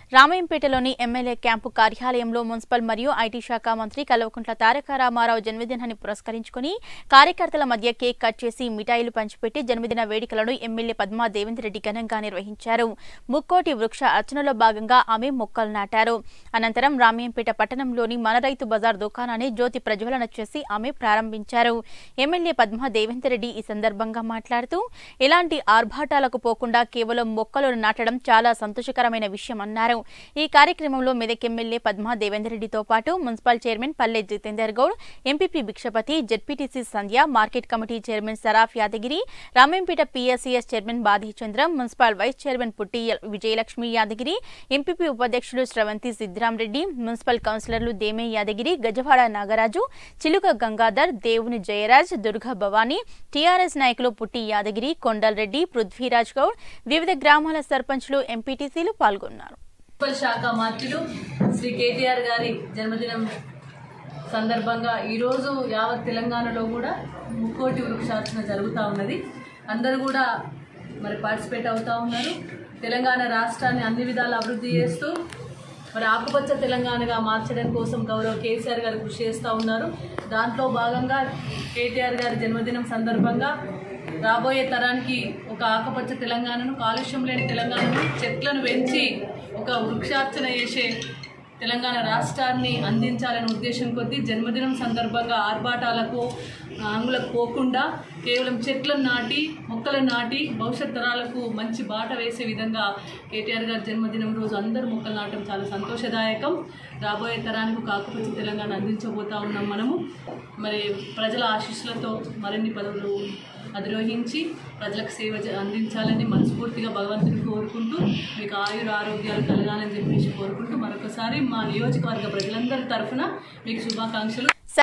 రామాయంపేటలోని MLA camp కార్యాలయంలో municipal మరియు IT శాఖ మంత్రి కల్వకుంట్ల తారక రామారావు జన్మదినాన్ని పురస్కరించుకుని కార్యకర్తల మధ్య కేక్ కట్ చేసి మిఠాయిలు పంచిపెట్టి జన్మదిన వేడుకలను ఎమ్మెల్యే పద్మా దేవేంద్ర రెడ్డి ఘనంగా నిర్వహించారు ముక్కోటి వృక్ష అర్చనలో భాగంగా ఆమె మొక్కలు నాటారు అనంతరం రామాయంపేట పట్టణంలోని మన రైతు బజార్ దుకాణాన్ని జ్యోతి ప్రజ్వలన చేసి ఆమె ప్రారంభించారు ఎమ్మెల్యే పద్మా దేవేంద్ర రెడ్డి ఈ సందర్భంగా మాట్లాడుతూ ఎలాంటి ఆర్భాటాలకు పోకుండా కేవలం మొక్కలు నాటడం చాలా సంతోషకరమైన విషయమన్నారు ఈ కార్యక్రమంలో మెదక్ ఎమ్మెల్యే పద్మా దేవేందర్ రెడ్డితో పాటు municipal chairman Palle Jitender Goud MPP Bhikshapathi ZPTC Sandhya market committee chairman Saraf Yadagiri Ramempet PSCS chairman Badhi Chandram municipal vice chairman Putti Vijayalakshmi Yadagiri MPP ఉపాధ్యక్షులు శ్రవంతి సిద్దిరాం రెడ్డి మున్సిపల్ కౌన్సిలర్లు దేమే యాదగిరి గజవాడ నాగరాజు చిలుక గంగాధర్ దేవుని జయరాజ్ దుర్గా భవానీ టీఆర్ఎస్ నాయకులు పుట్టి యాదగిరి కొండల్ రెడ్డి పృథ్వీరాజ్ గౌడ్ వివిధ గ్రామాల సర్పంచ్లు ఎంపీటీసీలు పాల్గొన్నారు మున్సిపల్ శాఖ మంత్రులు శ్రీ కేటీఆర్ గారి జన్మదినం సందర్భంగా ఈరోజు యావత్ తెలంగాణలో కూడా ముక్కోటి వృక్షార్చన జరుగుతూ ఉన్నది అందరూ కూడా మరి పార్టిసిపేట్ అవుతూ ఉన్నారు తెలంగాణ రాష్ట్రాన్ని అన్ని విధాలు అభివృద్ధి చేస్తూ మరి ఆకుపచ్చ తెలంగాణగా మార్చడం కోసం గౌరవ కేసీఆర్ గారు కృషి చేస్తూ ఉన్నారు దాంట్లో భాగంగా కేటీఆర్ గారి జన్మదినం సందర్భంగా రాబోయే తరానికి ఒక ఆకుపచ్చ తెలంగాణను కాలుష్యం లేని తెలంగాణను చెట్లను పెంచి ఒక వృక్షార్చన చేసే తెలంగాణ రాష్ట్రాన్ని అందించాలనే ఉద్దేశం కొద్దీ జన్మదినం సందర్భంగా ఆర్భాటాలకు ఆంగులకు పోకుండా కేవలం చెట్లను నాటి మొక్కలను నాటి భవిష్యత్ తరాలకు మంచి బాట వేసే విధంగా కేటీఆర్ గారి జన్మదినం రోజు అందరూ మొక్కలు నాటడం చాలా సంతోషదాయకం రాబోయే తరానికి ఒక ఆకుపచ్చ తెలంగాణ అందించబోతా ఉన్నాం మనము మరి ప్రజల ఆశీస్సులతో మరిన్ని పదవులు అధిరోహించి ప్రజలకు సేవ చే- అందించాలని మనస్ఫూర్తిగా భగవంతుని కోరుకుంటూ మీకు ఆయుర ఆరోగ్యాలు కలగాలని చెప్పేసి కోరుకుంటూ మరొకసారి మా నియోజకవర్గ ప్రజలందరి తరఫున మీకు శుభాకాంక్షలు